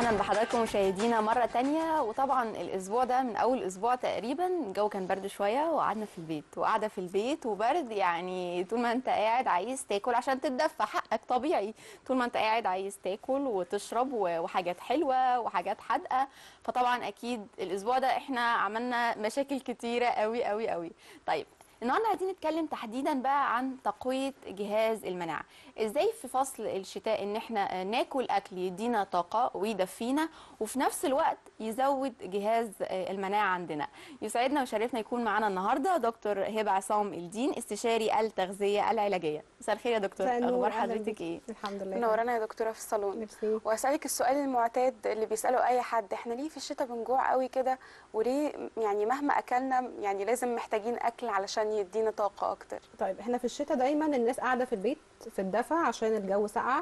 اهلا بحضراتكم مشاهدينا مره تانية وطبعا الاسبوع ده من اول اسبوع تقريبا الجو كان برد شويه وقعدنا في البيت وقاعده في البيت وبرد يعني طول ما انت قاعد عايز تاكل عشان تتدفى حقك طبيعي طول ما انت قاعد عايز تاكل وتشرب و- وحاجات حلوه وحاجات حادقه فطبعا اكيد الاسبوع ده احنا عملنا مشاكل كتيره قوي قوي قوي طيب النهارده عايزين نتكلم تحديدا بقى عن تقويه جهاز المناعه ازاي في فصل الشتاء ان احنا ناكل اكل يدينا طاقه ويدفينا وفي نفس الوقت يزود جهاز المناعه عندنا يسعدنا ويشرفنا يكون معانا النهارده دكتور هبه عصام الدين استشاري التغذيه العلاجيه مساء الخير يا دكتور مساء النور، اخبار أهلاً حضرتك بيك. ايه الحمد لله منورانا يا دكتوره في الصالون ميرسي واسالك السؤال المعتاد اللي بيساله اي حد احنا ليه في الشتاء بنجوع قوي كده وليه يعني مهما اكلنا يعني لازم محتاجين اكل علشان يدينا طاقه اكتر طيب احنا في الشتاء دايما الناس قاعده في البيت في الدفا عشان الجو ساقع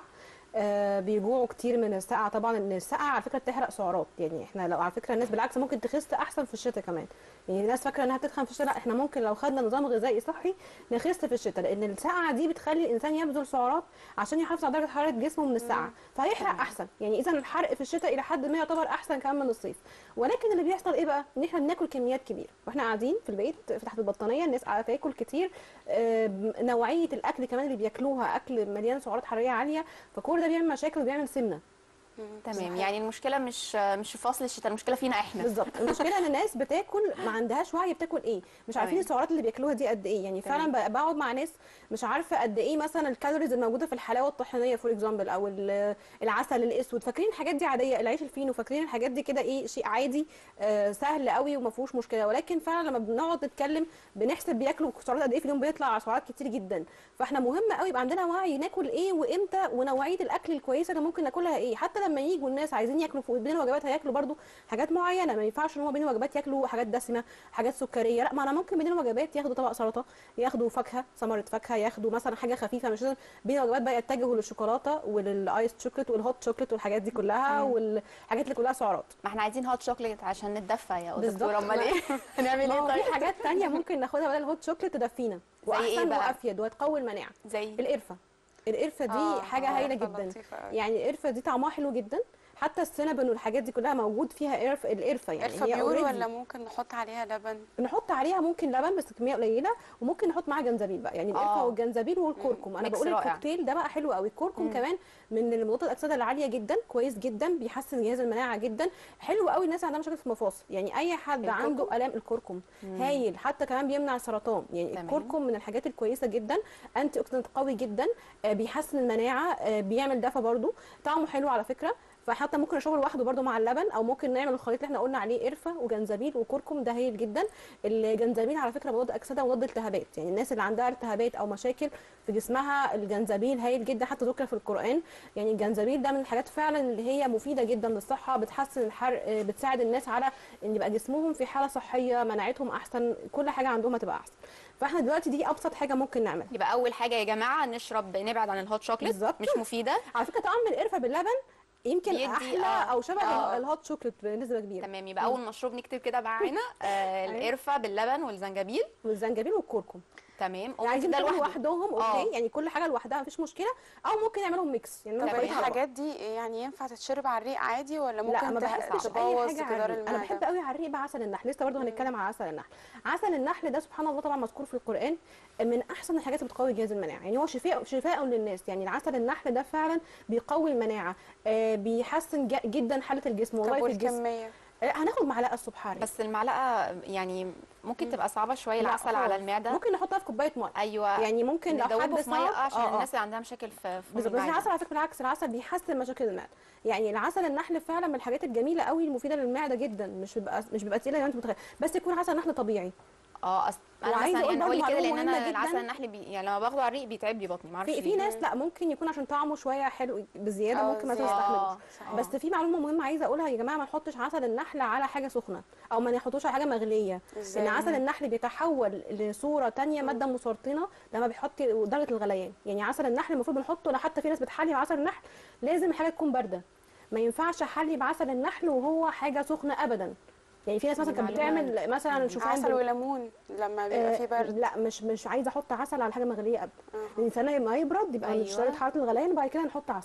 آه بيجوعوا كتير من السقعه طبعا ان السقعه على فكره بتحرق سعرات يعني احنا لو على فكره الناس بالعكس ممكن تخس احسن في الشتاء كمان يعني الناس فاكره انها تتخن في الشتاء لا احنا ممكن لو خدنا نظام غذائي صحي نخس في الشتاء لان السقعه دي بتخلي الانسان يبذل سعرات عشان يحافظ على درجه حراره جسمه من السقعه فهيحرق احسن يعني اذا الحرق في الشتاء الى حد ما يعتبر احسن كمان من الصيف ولكن اللي بيحصل ايه بقى ان احنا بناكل كميات كبيره واحنا قاعدين في البيت في تحت البطانيه الناس قاعده تاكل كتير آه، نوعيه الاكل كمان اللي بياكلوها اكل مليان سعرات حراريه عاليه فكل ده بيعمل مشاكل وبيعمل سمنه تمام يعني المشكله مش مش في فصل الشتاء المشكله فينا احنا بالظبط المشكله ان الناس بتاكل ما عندهاش وعي بتاكل ايه مش عارفين تمام. السعرات اللي بياكلوها دي قد ايه يعني تمام. فعلا ب- بقعد مع ناس مش عارفه قد ايه مثلا الكالوريز الموجوده في الحلاوه الطحينيه فور اكزامبل او ال- العسل الاسود فاكرين الحاجات دي عاديه العيش الفينو فاكرين الحاجات دي كده ايه شيء عادي آه سهل قوي وما فيهوش مشكله ولكن فعلا لما بنقعد نتكلم بنحسب بياكلوا سعرات قد ايه في اليوم بيطلع سعرات كتير جدا فاحنا مهم قوي يبقى عندنا وعي ناكل ايه وامتى ونوعيه الاكل الكويسه اللي ممكن ناكلها ايه حتى لما يجوا الناس عايزين ياكلوا في بين الوجبات هياكلوا برضو حاجات معينه ما ينفعش ان هو بين الوجبات ياكلوا حاجات دسمه حاجات سكريه لا ما انا ممكن بين الوجبات ياخدوا طبق سلطه ياخدوا فاكهه ثمره فاكهه ياخدوا مثلا حاجه خفيفه مش لازم بين الوجبات بقى يتجهوا للشوكولاته وللايس شوكليت والهوت شوكليت والحاجات دي كلها والحاجات اللي كلها سعرات ما احنا عايزين هوت شوكليت عشان نتدفى يا بالظبط. دكتور امال ايه هنعمل ما ايه هو طيب في حاجات تانية ممكن ناخدها بدل الهوت شوكليت تدفينا زي إيه واحسن بقى؟ وافيد وهتقوي المناعه زي القرفه القرفه دي آه، حاجه آه، هايله القرفة جدا لطيفة أوي. يعني القرفه دي طعمها حلو جدا حتى السينابون والحاجات دي كلها موجود فيها قرف القرفه يعني قرفه هي بيور already ولا ممكن نحط عليها لبن نحط عليها ممكن لبن بس كميه قليله وممكن نحط معاها جنزبيل بقى يعني القرفه آه. والجنزبيل والكركم انا ميكس بقول رائع. الكوكتيل ده بقى حلو قوي الكركم كمان من المضادات الاكسده العاليه جدا كويس جدا بيحسن جهاز المناعه جدا حلو قوي الناس عندها مشاكل في المفاصل يعني اي حد الكركم؟ عنده الام الكركم هايل حتى كمان بيمنع السرطان يعني تمام. الكركم من الحاجات الكويسه جدا انتي اوكسيدنت قوي جدا آه، بيحسن المناعه آه، بيعمل دفى برده طعمه حلو على فكره فحتى ممكن نشربه لوحده برده مع اللبن او ممكن نعمل الخليط اللي احنا قلنا عليه قرفه وجنزبيل وكركم ده هايل جدا الجنزبيل على فكره مضاد اكسده ومضاد التهابات يعني الناس اللي عندها التهابات او مشاكل في جسمها الجنزبيل هايل جدا حتى ذكر في القران يعني الجنزبيل ده من الحاجات فعلا اللي هي مفيده جدا للصحه بتحسن الحرق آه، بتساعد الناس على ان يبقى جسمهم في حاله صحيه مناعتهم احسن كل حاجه عندهم هتبقى احسن فاحنا دلوقتي دي ابسط حاجه ممكن نعملها يبقى اول حاجه يا جماعه نشرب نبعد عن الهوت شوكليت بالظبط. مش مفيده على فكره طعم القرفه باللبن يمكن بيدي- احلى آه. او شبه آه. الهوت شوكليت بنسبه كبيره تمام يبقى اول مشروب نكتب كده معانا آه القرفه باللبن والزنجبيل والزنجبيل والكركم تمام يعني وممكن عايزين ده تاكلوا لوحده لوحدهم آه. اوكي يعني كل حاجه لوحدها مفيش مشكله او ممكن نعملهم ميكس يعني طب نعمل تمام. خليط على بعض. الحاجات دي يعني ينفع تتشرب على الريق عادي ولا لا ممكن ما ته- بحبش اي تبوظ حاجه على جدار الريق انا بحب المعده قوي على الريق بقى عسل النحل لسه برضه هنتكلم على عسل النحل عسل النحل ده سبحان الله طبعا مذكور في القران من احسن الحاجات اللي بتقوي جهاز المناعه يعني هو شفاء شفاء للناس يعني العسل النحل ده فعلا بيقوي المناعه آه بيحسن ج- جدا حاله الجسم طب والله في الجسم والكميه آه هناخد معلقه الصبح عليه بس المعلقه يعني ممكن تبقى صعبه شويه لا العسل على خالص. المعده ممكن نحطها في كوبايه ميه ايوه يعني ممكن لو ندوبه حد في ميه صعب عشان آه، آه. الناس اللي عندها مشاكل في في بالظبط بس المعدة. العسل على فكره بالعكس العسل بيحسن مشاكل المعده يعني العسل النحل فعلا من الحاجات الجميله قوي المفيده للمعده جدا مش بيبقى مش بيبقى تقيله زي ما انت متخيل بس يكون عسل نحل طبيعي اه أص... انا وعايزة مثلا أقول يعني برضه قولي كده معلومة لان انا مهمة العسل جداً. النحل بي... يعني لما باخده على الريق بيتعب لي بطني معرفش في في ليه. ناس لا ممكن يكون عشان طعمه شويه حلو بزياده آه، ممكن ما زيادة. تستحملوش آه، صحيح. بس في معلومه مهمه عايزه اقولها يا جماعه ما نحطش عسل النحل على حاجه سخنه او ما نحطوش على حاجه مغليه إزاي؟ ان عسل النحل بيتحول لصوره تانية ماده مسرطنه لما بيحط درجه الغليان يعني عسل النحل المفروض بنحطه لو حتى في ناس بتحلي بعسل النحل لازم الحاجه تكون بارده ما ينفعش احلي بعسل النحل وهو حاجه سخنه ابدا يعني في ناس مثلا كانت معلومة. بتعمل مثلا شوفان عسل بال- وليمون لما بيبقى فيه آه، برد لا مش مش عايزه احط عسل على حاجه مغليه ابدا أها. الانسان لما يبرد يبقى أيوة. مش درجه حراره الغليان وبعد كده نحط عسل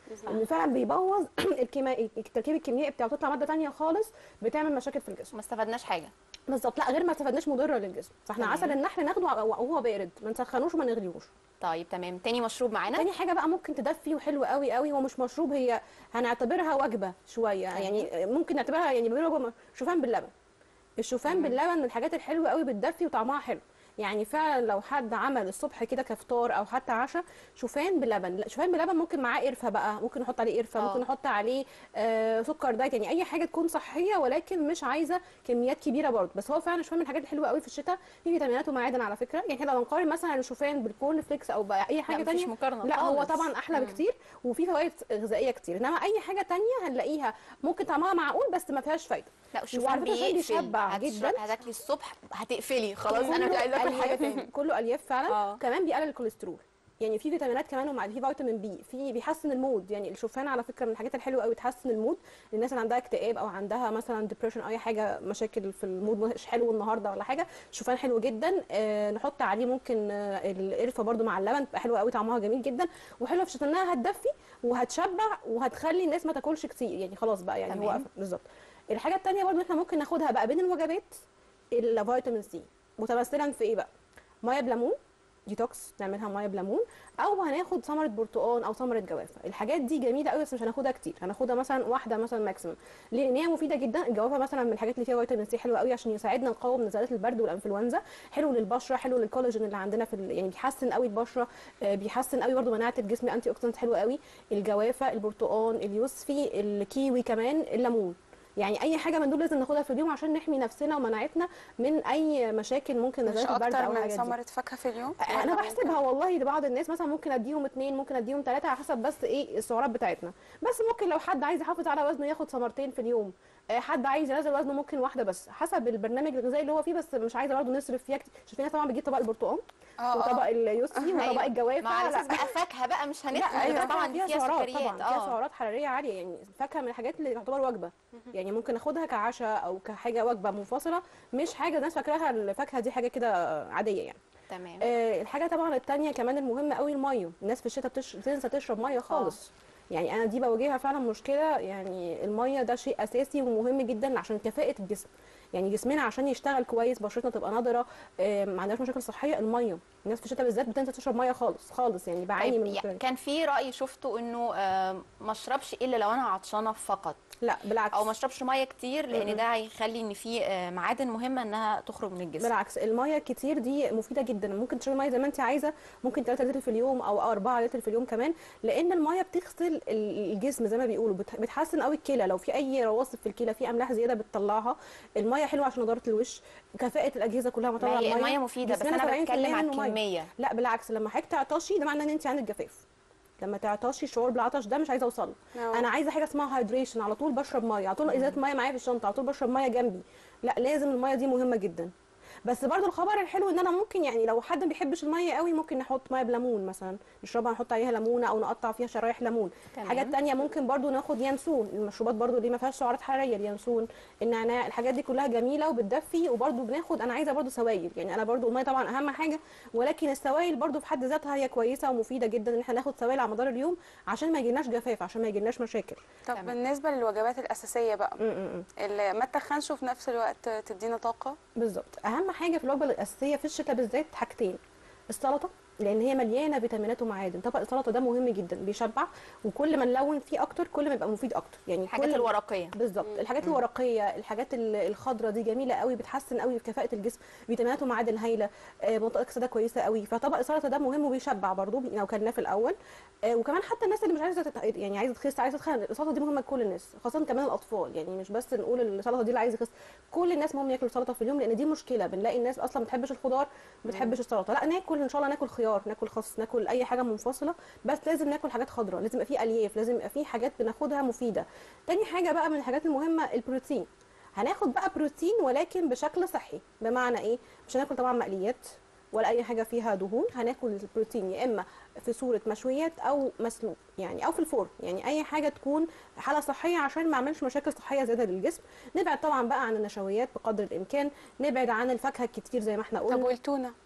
ان فعلا بيبوظ الكيميائي التركيب الكيميائي بتاعه تطلع ماده تانية خالص بتعمل مشاكل في الجسم ما استفدناش حاجه بالظبط لا غير ما استفدناش مضره للجسم فاحنا تمام. عسل النحل ناخده وهو بارد ما نسخنوش وما نغليهوش طيب تمام تاني مشروب معانا تاني حاجه بقى ممكن تدفي وحلو قوي قوي هو مش مشروب هي هنعتبرها وجبه شويه يعني ممكن نعتبرها يعني بيقولوا وجبة شوفان باللبن الشوفان باللبن من الحاجات الحلوه قوي بتدفي وطعمها حلو يعني فعلا لو حد عمل الصبح كده كفطار او حتى عشاء شوفان بلبن لا شوفان بلبن ممكن معاه قرفه بقى ممكن نحط عليه قرفه آه. ممكن نحط عليه آه سكر دايت يعني اي حاجه تكون صحيه ولكن مش عايزه كميات كبيره برضه بس هو فعلا شوفان من الحاجات الحلوه قوي في الشتاء فيه فيتامينات ومعادن على فكره يعني احنا لو نقارن مثلا الشوفان بالكورن فليكس او باي حاجه مفيش تانية مقارنة لا هو خالص. طبعا احلى مم. بكتير وفيه فوائد غذائيه كتير انما اي حاجه تانية هنلاقيها ممكن طعمها معقول بس ما فيهاش فايده لا الشوفان وعلى فكرة الشوفان بيقفل بيشبع هتشرب- جدا. هتاكلي الصبح هتقفلي خلاص انا كله مش عايزه اكل حاجه ألياف- تاني كله الياف فعلا آه. كمان بيقلل الكوليسترول يعني في فيتامينات كمان ومع في فيتامين بي في بيحسن المود يعني الشوفان على فكره من الحاجات الحلوه قوي تحسن المود للناس اللي عندها اكتئاب او عندها مثلا ديبريشن او اي حاجه مشاكل في المود مش حلو النهارده ولا حاجه الشوفان حلو جدا آه نحط عليه ممكن آه القرفه برده مع اللبن تبقى حلوه قوي طعمها جميل جدا وحلوه في الشتاء انها هتدفي وهتشبع وهتخلي الناس ما تاكلش كتير يعني خلاص بقى يعني تمام. هو بالظبط الحاجه الثانيه برده احنا ممكن ناخدها بقى بين الوجبات الفيتامين سي متمثلا في ايه بقى ميه بليمون ديتوكس نعملها ميه بليمون او هناخد ثمره برتقال او ثمره جوافه الحاجات دي جميله قوي بس مش هناخدها كتير هناخدها مثلا واحده مثلا ماكسيمم لان هي مفيده جدا الجوافه مثلا من الحاجات اللي فيها فيتامين سي حلوه قوي عشان يساعدنا نقاوم نزلات البرد والانفلونزا حلو للبشره حلو للكولاجين اللي عندنا في ال... يعني بيحسن قوي البشره آه، بيحسن قوي برده مناعه الجسم انتي اوكسيدنت حلوه قوي الجوافه البرتقال اليوسفي الكيوي كمان الليمون يعني اي حاجه من دول لازم ناخدها في اليوم عشان نحمي نفسنا ومناعتنا من اي مشاكل ممكن مش نزلات البرد اكتر او من الحاجات دي ثمره فاكهه في اليوم انا ولا بحسبها ممكن- والله لبعض الناس مثلا ممكن اديهم اتنين ممكن اديهم ثلاثه على حسب بس ايه السعرات بتاعتنا بس ممكن لو حد عايز يحافظ على وزنه ياخد ثمرتين في اليوم آه، حد عايز ينزل وزنه ممكن واحده بس حسب البرنامج الغذائي اللي هو فيه بس مش عايزه برضه نصرف فيها كتير عشان في ناس طبعا بتجيب طبق البرتقال اه اه وطبق اليوسفي وطبق أيوة. الجوافه ما على لا. اساس بقى فاكهه بقى مش لا هندخل ايوه طبعا طبعا دي فيها فيها سعرات سكريات طبعا فيها اه سعرات حراريه عاليه يعني الفاكهه من الحاجات اللي تعتبر وجبه يعني ممكن ناخدها كعشاء او كحاجه وجبه منفصله مش حاجه الناس فاكراها الفاكهه دي حاجه كده عاديه يعني تمام آه، الحاجه طبعا التانية كمان المهمه قوي الميه الناس في الشتاء بتش... بتنسى تشرب ميه خالص يعني انا دي بواجهها فعلا مشكله يعني الميه ده شيء اساسي ومهم جدا عشان كفاءه الجسم يعني جسمنا عشان يشتغل كويس بشرتنا تبقى نضره آه، ما عندناش مشاكل صحيه الميه الناس في الشتاء بالذات بتنسى تشرب ميه خالص خالص يعني بعاني طيب من يع- المشكله دي. كان في راي شفته انه آه، ما اشربش الا لو انا عطشانه فقط لا بالعكس او ما اشربش ميه كتير لان م-م. ده هيخلي ان في آه، معادن مهمه انها تخرج من الجسم بالعكس الميه الكتير دي مفيده جدا ممكن تشربي ميه زي ما انت عايزه ممكن 3 لتر في اليوم او 4 لتر في اليوم كمان لان الميه بتغسل ال- الجسم زي ما بيقولوا بت- بتحسن قوي الكلى لو في اي رواسب في الكلى في املاح زياده بتطلعها الميه حلوه عشان نضاره الوش كفاءه الاجهزه كلها ما ما طلع هي الميه الميه مفيده بس جسمنا انا 70% بتكلم على منه مية. الكميه لا بالعكس لما حضرتك تعطشي ده معناه ان انت عندك جفاف لما تعطشي شعور بالعطش ده مش عايزه اوصل له آه. انا عايزه حاجه اسمها هايدريشن على طول بشرب ميه على طول ازازه ميه معايا في الشنطه على طول بشرب ميه جنبي لا لازم الميه دي مهمه جدا بس برضو الخبر الحلو ان انا ممكن يعني لو حد ما بيحبش الميه قوي ممكن نحط ميه بليمون مثلا نشربها نحط عليها ليمونه او نقطع فيها شرايح ليمون تمام. حاجات تانية ممكن برضو ناخد ينسون المشروبات برضو اللي ما فيهاش سعرات حراريه اليانسون النعناع الحاجات دي كلها جميله وبتدفي وبرضو بناخد انا عايزه برضو سوائل يعني انا برضو الميه طبعا اهم حاجه ولكن السوائل برضو في حد ذاتها هي كويسه ومفيده جدا ان احنا ناخد سوائل على مدار اليوم عشان ما يجيلناش جفاف عشان ما يجيلناش مشاكل طب تمام. بالنسبه للوجبات الاساسيه بقى م- م- م. اللي ما تخنش وفي نفس الوقت تدينا طاقه بالظبط اهم حاجه في الوجبه الاساسيه في الشتاء بالذات حاجتين السلطه لان هي مليانه فيتامينات ومعادن طبق السلطه ده مهم جدا بيشبع وكل ما نلون فيه اكتر كل ما يبقى مفيد اكتر يعني الحاجات كل الورقيه بالظبط الحاجات الورقيه الحاجات ال- الخضراء دي جميله قوي بتحسن قوي في كفاءه الجسم فيتامينات ومعادن هايله آه، منطقه اكسده كويسه قوي فطبق السلطه ده مهم وبيشبع برضو لو كلناه في الاول آه، وكمان حتى الناس اللي مش عايزه تت... يعني عايزه تخس عايزه تخن السلطه دي مهمه لكل الناس خاصه كمان الاطفال يعني مش بس نقول السلطه دي اللي عايز يخس كل الناس مهم ياكلوا سلطه في اليوم لان دي مشكله بنلاقي الناس اصلا ما بتحبش الخضار ما بتحبش السلطه لا ناكل ان شاء الله ناكل خيار ناكل خس ناكل اي حاجه منفصله بس لازم ناكل حاجات خضراء لازم يبقى فيه الياف لازم يبقى فيه حاجات بناخدها مفيده تاني حاجه بقى من الحاجات المهمه البروتين هناخد بقى بروتين ولكن بشكل صحي بمعنى ايه مش هناكل طبعا مقليات ولا اي حاجه فيها دهون هناكل البروتين يا اما في صوره مشويات او مسلوق يعني او في الفرن يعني اي حاجه تكون حاله صحيه عشان ما اعملش مشاكل صحيه زياده للجسم نبعد طبعا بقى عن النشويات بقدر الامكان نبعد عن الفاكهه الكتير زي ما احنا طب قلنا والتونه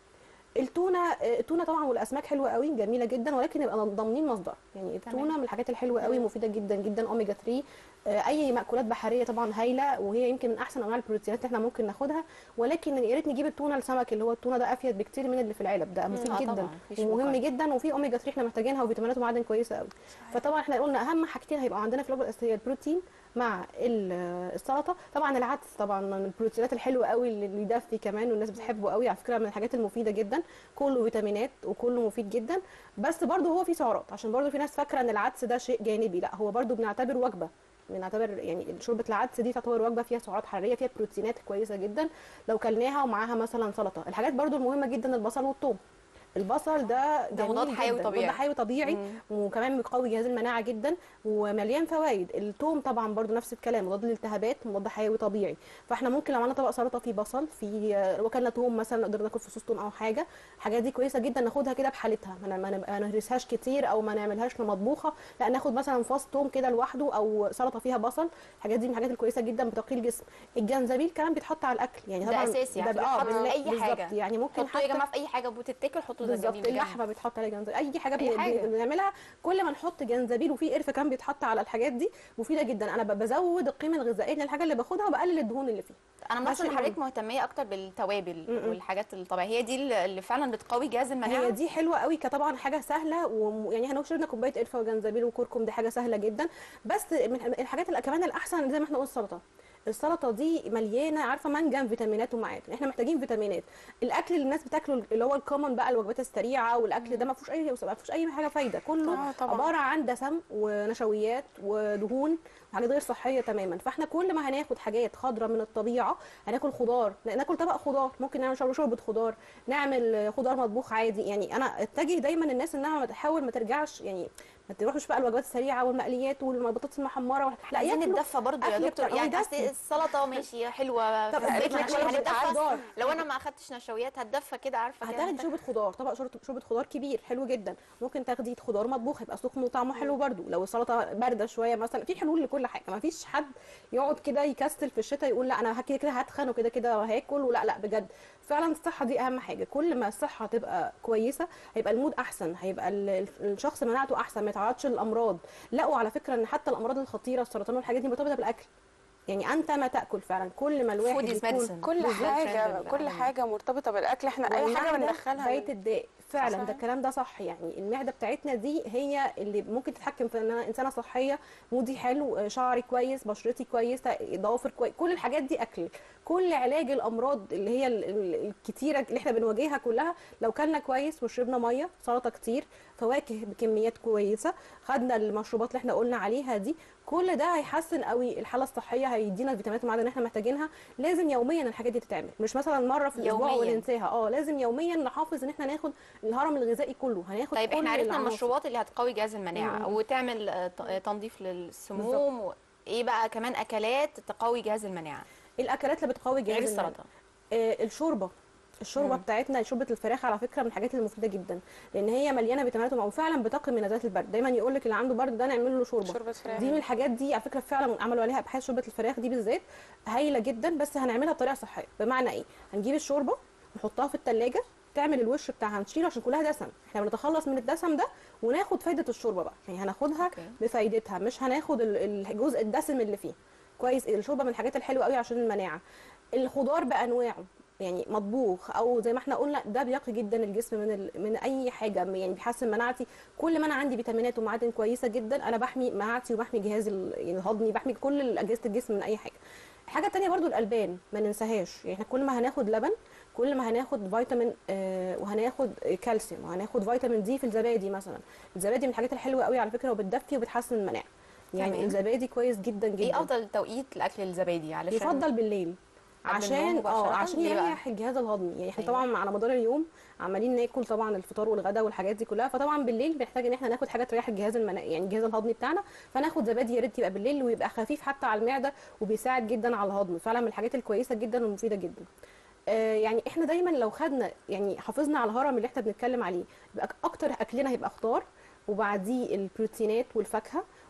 التونه آه، التونه طبعا والاسماك حلوه قوي جميله جدا ولكن يبقى ضامنين مصدر يعني التونه من الحاجات الحلوه قوي مفيده جدا جدا اوميجا 3 آه، اي مأكولات بحريه طبعا هايله وهي يمكن من احسن انواع البروتينات اللي احنا ممكن ناخدها ولكن يا ريت نجيب التونه السمك اللي هو التونه ده افيد بكتير من اللي في العلب ده مفيد آه جدا طبعاً، مفيش ومهم مقارنة. جدا وفي اوميجا 3 احنا محتاجينها وفيتامينات ومعادن كويسه قوي فطبعا احنا قلنا اهم حاجتين هيبقى عندنا في الوجبه الاساسيه البروتين مع ال- السلطه طبعا العدس طبعا من البروتينات الحلوه قوي اللي بيدفي كمان والناس بتحبه قوي على فكره من الحاجات المفيده جدا كله فيتامينات وكله مفيد جدا بس برضه هو فيه سعرات عشان برضه في ناس فاكره ان العدس ده شيء جانبي لا هو برضه بنعتبر وجبه بنعتبر يعني شوربه العدس دي تعتبر وجبه فيها سعرات حراريه فيها بروتينات كويسه جدا لو كلناها ومعاها مثلا سلطه الحاجات برضو المهمه جدا البصل والثوم البصل ده ده جميل مضاد حيوي جدا طبيعي. مضاد حيوي طبيعي وكمان بيقوي جهاز المناعه جدا ومليان فوائد الثوم طبعا برضو نفس الكلام مضاد للالتهابات مضاد حيوي طبيعي فاحنا ممكن لو عملنا طبق سلطه فيه بصل في لو كلنا ثوم مثلا نقدر ناكل فصوص ثوم او حاجه الحاجات دي كويسه جدا ناخدها كده بحالتها ما ن- ما نبقى- ما نهرسهاش كتير او ما نعملهاش مطبوخه لا ناخد مثلا فص ثوم كده لوحده او سلطه فيها بصل الحاجات دي من الحاجات الكويسه جدا بتقي الجسم الجنزبيل كمان بيتحط على الاكل يعني ده طبعا اساسي يعني ده بقى- آه، بيتحط في بنلاقي- اي بالظبط، حاجه يعني ممكن حطوا يا حتى جماعه في اي حاجه بتتاكل حطوا بالظبط زنجبيل بجد. اللحمه بيتحط عليها جنزبيل اي حاجه أي بن- حاجة. بن- بنعملها كل ما نحط جنزبيل وفي قرفه كمان بيتحط على الحاجات دي مفيده جدا انا ب- بزود القيمه الغذائيه للحاجه اللي باخدها وبقلل الدهون اللي فيها انا ده مثلا شيء حضرتك مهتميه اكتر بالتوابل م-م. والحاجات الطبيعيه هي دي اللي اللي فعلا بتقوي جهاز المناعه هي دي حلوه قوي كطبعا حاجه سهله ويعني احنا لو شربنا كوبايه قرفه وجنزبيل وكركم دي حاجه سهله جدا بس من الحاجات اللي كمان الاحسن زي ما احنا قلنا السلطه السلطه دي مليانه عارفه منجم فيتامينات ومعادن احنا محتاجين فيتامينات الاكل اللي الناس بتاكله اللي هو الكومن بقى الوجبات السريعه والاكل ده ما فيهوش اي ما فيهوش اي حاجه فايده كله آه طبعاً. عباره عن دسم ونشويات ودهون وحاجات غير صحيه تماما فاحنا كل ما هناخد حاجات خضراء من الطبيعه هناكل خضار ناكل طبق خضار ممكن نعمل شرب- شوربه خضار نعمل خضار مطبوخ عادي يعني انا اتجه دايما الناس انها تحاول ما ترجعش يعني ما تروحش بقى الوجبات السريعه والمقليات والبطاطس المحمره وال- لا عايزين ياكلوا نتدفى برضه يا أكل دكتور بتاع- يعني هو اصل يدفي. السلطه ماشي حلوه طب في البيت أديك ماشي شوربة هنتدفى خضار. لو انا ما اخدتش نشويات هتدفى كده عارفه كده هتاخدي هتدفى. شوربه خضار طبق شوربه شوربه خضار كبير حلو جدا ممكن تاخدي خضار مطبوخ يبقى سخن وطعمه حلو برده لو السلطه بارده شويه مثلا في حلول لكل حاجه ما فيش حد يقعد كده يكسل في الشتاء يقول لا انا كده كده هتخن وكده كده هاكل ولا لا بجد فعلا الصحه دي اهم حاجه كل ما الصحه تبقى كويسه هيبقى المود احسن هيبقى ال- ال- الشخص مناعته احسن ما يتعرضش للامراض لقوا على فكره ان حتى الامراض الخطيره السرطان والحاجات دي مرتبطه بالاكل يعني انت ما تاكل فعلا كل ما الواحد Food is يكون medicine. كل بالظبط. حاجه trend كل ال- حاجه مرتبطه بالاكل احنا اي حاجه والمعدة بندخلها بيت الداء فعلا صحيح. ده الكلام ده صح يعني المعده بتاعتنا دي هي اللي ممكن تتحكم في ان انا انسانه صحيه مودي حلو شعري كويس بشرتي كويسه ضوافر كويس كل الحاجات دي اكل كل علاج الامراض اللي هي ال- ال- الكتيره اللي احنا بنواجهها كلها لو كلنا كويس وشربنا ميه سلطه كتير فواكه بكميات كويسه خدنا المشروبات اللي احنا قلنا عليها دي كل ده هيحسن قوي الحاله الصحيه هيدينا الفيتامينات والمعادن اللي احنا محتاجينها لازم يوميا الحاجات دي تتعمل مش مثلا مره في الاسبوع يومياً. وننساها اه لازم يوميا نحافظ ان احنا ناخد الهرم الغذائي كله هناخد طيب كل احنا عرفنا العناصر. المشروبات اللي هتقوي جهاز المناعه مم. وتعمل آه، ت- آه، تنظيف للسموم و... ايه بقى كمان اكلات تقوي جهاز المناعه الاكلات اللي بتقوي جهاز غير المناعة. السلطه آه الشوربه الشوربه مم. بتاعتنا شوربه الفراخ على فكره من الحاجات المفيده جدا لان هي مليانه فيتامينات وفعلا بتقي من نزلات البرد دايما يقول لك اللي عنده برد ده نعمل له شوربه شوربه فراخ دي من الحاجات دي على فكره فعلا عملوا عليها ابحاث شوربه الفراخ دي بالذات هايله جدا بس هنعملها بطريقه صحيه بمعنى ايه هنجيب الشوربه نحطها في الثلاجه تعمل الوش بتاعها نشيله عشان كلها دسم احنا بنتخلص من الدسم ده وناخد فايده الشوربه بقى يعني هناخدها أوكي. بفايدتها مش هناخد ال- الجزء الدسم اللي فيه كويس الشوربه من الحاجات الحلوه قوي عشان المناعه الخضار بانواعه يعني مطبوخ او زي ما احنا قلنا ده بيقي جدا الجسم من ال... من اي حاجه يعني بيحسن مناعتي كل ما انا عندي فيتامينات ومعادن كويسه جدا انا بحمي مناعتي وبحمي جهازي ال- يعني الهضمي بحمي كل اجهزه الجسم من اي حاجه الحاجه التانية برضو الالبان ما ننساهاش يعني احنا كل ما هناخد لبن كل ما هناخد فيتامين آه وهناخد كالسيوم وهناخد فيتامين دي في الزبادي مثلا الزبادي من الحاجات الحلوه قوي على فكره وبتدفي وبتحسن المناعه يعني تمام. الزبادي كويس جدا جدا ايه افضل توقيت لاكل الزبادي علشان يفضل بالليل قبل النوم عشان مباشرة؟ اه عشان ليه بقى؟ يريح الجهاز الهضمي يعني احنا أيوة. طبعا على مدار اليوم عمالين ناكل طبعا الفطار والغداء والحاجات دي كلها فطبعا بالليل بنحتاج ان احنا ناخد حاجه تريح الجهاز المنا... يعني الجهاز الهضمي بتاعنا فناخد زبادي يا ريت يبقى بالليل ويبقى خفيف حتى على المعده وبيساعد جدا على الهضم فعلا من الحاجات الكويسه جدا والمفيده جدا آه، يعني احنا دايما لو خدنا يعني حافظنا على الهرم اللي احنا بنتكلم عليه يبقى اكتر اكلنا هيبقى خضار وبعديه البروتينات والفاكهه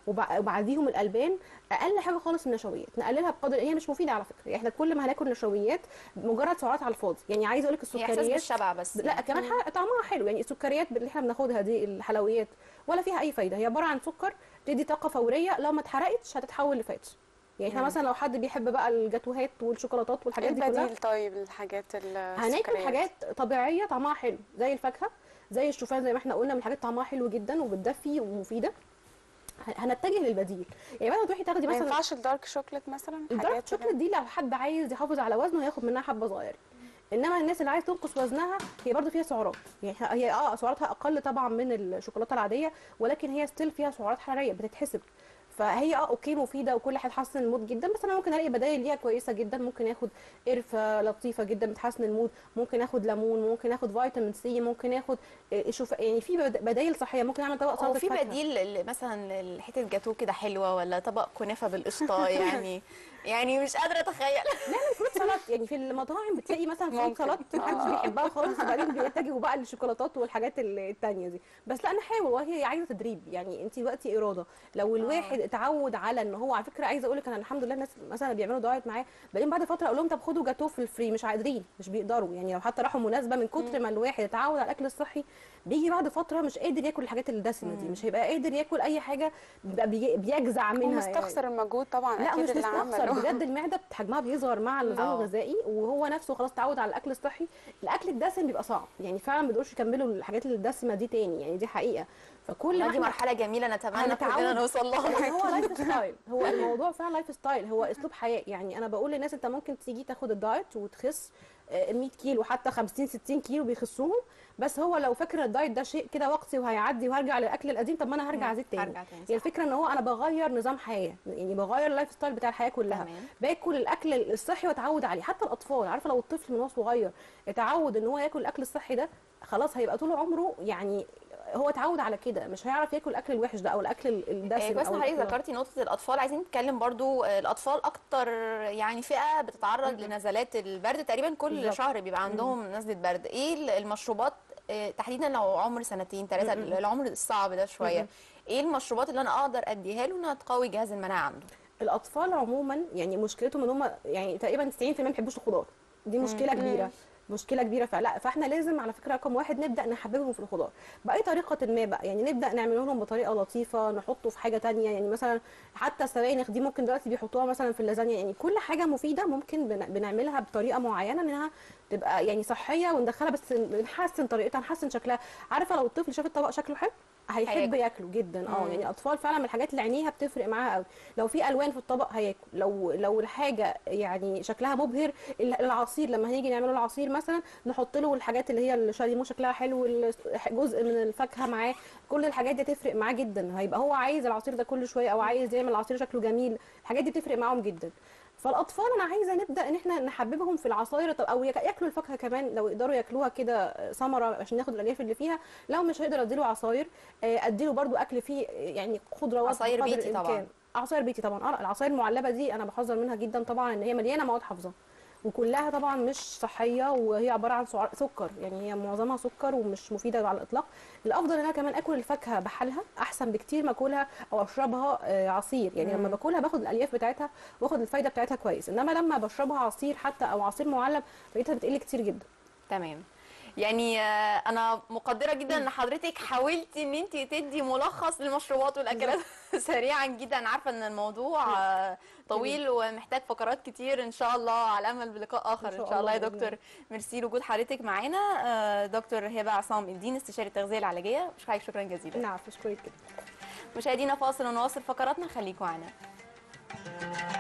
وبع- وبعديهم الالبان اقل حاجه خالص النشويات نقللها بقدر هي مش مفيده على فكره احنا كل ما هناكل نشويات مجرد سعرات على الفاضي يعني عايزه اقول لك هي احساس السكريات بالشبع بس لا كمان ح- طعمها حلو يعني السكريات اللي احنا بناخدها دي الحلويات ولا فيها اي فايده هي عباره عن سكر بتدي طاقه فوريه لو ما اتحرقتش هتتحول لفات يعني احنا مم. مثلا لو حد بيحب بقى الجاتوهات والشوكولاتات والحاجات دي كلها البديل طيب الحاجات هناكل السكريات حاجات طبيعيه طعمها حلو زي الفاكهه زي الشوفان زي ما احنا قلنا من الحاجات طعمها حلو جدا وبتدفي ومفيده هن- هنتجه للبديل يعني بدل ما تروحي تاخدي ما مثلا ينفعش الدارك شوكليت مثلا الدارك حاجات شوكليت دي لو حد عايز يحافظ على وزنه هياخد منها حبه صغيره انما الناس اللي عايز تنقص وزنها هي برضو فيها سعرات يعني إحنا- هي اه سعراتها اقل طبعا من الشوكولاته العاديه ولكن هي ستيل فيها سعرات حراريه بتتحسب فهي اه اوكي مفيده وكل حاجه تحسن المود جدا بس انا ممكن الاقي بدائل ليها كويسه جدا ممكن اخد قرفه لطيفه جدا بتحسن المود ممكن اخد ليمون ممكن اخد فيتامين سي ممكن اخد آه، شوف يعني في بد- بدائل صحيه ممكن اعمل طبق هو سلطه في فاكهة. بديل ل- مثلا لحته جاتوه كده حلوه ولا طبق كنافه بالقشطه يعني يعني مش قادره اتخيل نعمل فروت سلطات يعني في المطاعم بتلاقي مثلا فروت ممكن. سلطات محدش آه. بيحبها خالص وبعدين بيتجهوا بقى للشوكولاتات والحاجات ال- التانية دي بس لا نحاول وهي عايزه تدريب يعني انت دلوقتي اراده لو الواحد اتعود على ان هو على فكره عايزه اقول لك انا الحمد لله الناس مثلا بيعملوا دايت معايا بعدين بعد فتره اقول لهم طب خدوا جاتوه في الفري مش قادرين مش بيقدروا يعني لو حتى راحوا مناسبه من كتر ما الواحد اتعود على الاكل الصحي بيجي بعد فتره مش قادر ياكل الحاجات الدسمه دي مش هيبقى قادر ياكل اي حاجه بيبقى بي- بيجزع منها يعني. ومستخسر المجهود طبعا لا اكيد مش اللي مستخسر عمله بجد المعده بت- حجمها بيصغر مع النظام آه. الغذائي وهو نفسه خلاص اتعود على الاكل الصحي الاكل الدسم بيبقى صعب يعني فعلا ما بيقدروش يكملوا الحاجات الدسمه دي تاني يعني دي حقيقه فكل ما دي احنا مرحله جميله نتمنى هنتعود. كلنا نوصل لها يعني هو لايف ستايل هو الموضوع فعلا لايف ستايل هو اسلوب حياه يعني انا بقول للناس انت ممكن تيجي تاخد الدايت وتخس آه، 100 كيلو حتى 50 60 كيلو بيخسوهم بس هو لو فاكر الدايت ده شيء كده وقتي وهيعدي وهرجع للاكل القديم طب ما انا هرجع ازيد تاني هرجع تاني هي صح. الفكره ان هو انا بغير نظام حياه يعني بغير اللايف ستايل بتاع الحياه كلها تمام. باكل الاكل الصحي واتعود عليه حتى الاطفال عارفه لو الطفل من وهو صغير اتعود ان هو ياكل الاكل الصحي ده خلاص هيبقى طول عمره يعني هو اتعود على كده مش هيعرف ياكل الاكل الوحش ده او الاكل ال- آه، الدسم كويس او ان حضرتك الأكل ذكرتي نقطه الاطفال عايزين نتكلم برضو آه، الاطفال اكتر يعني فئه بتتعرض لنزلات البرد تقريبا كل بالظبط. شهر بيبقى عندهم نزله برد ايه ال- المشروبات آه، تحديدا لو عمر سنتين ثلاثه العمر الصعب ده شويه ايه المشروبات اللي انا اقدر اديها له انها تقوي جهاز المناعه عنده الاطفال عموما يعني مشكلتهم ان هم يعني تقريبا 90% ما بيحبوش الخضار دي مشكله كبيره مشكله كبيره فلا فاحنا لازم على فكره رقم واحد نبدا نحببهم في الخضار باي طريقه ما بقى يعني نبدا نعمله لهم بطريقه لطيفه نحطه في حاجه تانية يعني مثلا حتى السبانخ دي ممكن دلوقتي بيحطوها مثلا في اللازانيا يعني كل حاجه مفيده ممكن بن- بنعملها بطريقه معينه انها تبقى يعني صحيه وندخلها بس نحسن طريقتها نحسن شكلها عارفه لو الطفل شاف الطبق شكله حلو هيحب هياكل. ياكله جدا اه مم. يعني الاطفال فعلا من الحاجات اللي عينيها بتفرق معاها قوي لو في الوان في الطبق هياكل لو لو الحاجه يعني شكلها مبهر ال- العصير لما هنيجي نعمله العصير مثلا نحط له الحاجات اللي هي الشاليمو شكلها حلو ال- جزء من الفاكهه معاه كل الحاجات دي تفرق معاه جدا هيبقى هو عايز العصير ده كل شويه او عايز يعمل عصير شكله جميل الحاجات دي بتفرق معاهم جدا فالاطفال انا عايزه نبدا ان احنا نحببهم في العصاير طب- او يك- ياكلوا الفاكهه كمان لو يقدروا ياكلوها كده ثمره عشان ياخد الالياف اللي فيها لو مش هيقدر اديله عصاير آه، اديله برضو اكل فيه يعني خضروات عصاير بقدر بيتي طبعاً. الإمكان. عصاير بيتي طبعا اه العصاير المعلبه دي انا بحذر منها جدا طبعا ان هي مليانه مواد حافظه وكلها طبعا مش صحيه وهي عباره عن سعر سكر يعني هي معظمها سكر ومش مفيده على الاطلاق الافضل ان انا كمان اكل الفاكهه بحالها احسن بكتير ما اكلها او اشربها آه، عصير يعني لما باكلها باخد الالياف بتاعتها واخد الفايده بتاعتها كويس انما لما بشربها عصير حتى او عصير معلب فايدتها بتقل كتير جدا تمام يعني آه، انا مقدره جدا ان حضرتك حاولتي ان انت تدي ملخص للمشروبات والاكلات سريعا جدا عارفه ان الموضوع آه، طويل ومحتاج فقرات كتير ان شاء الله على امل بلقاء اخر إن ان شاء شاء الله يا الله بإذن دكتور ميرسي لوجود حضرتك معانا آه، دكتور هبه عصام الدين استشاري التغذيه العلاجيه بشكرك شكرا جزيلا نعم اشكرك كده مشاهدينا فاصل ونواصل فقراتنا خليكم معنا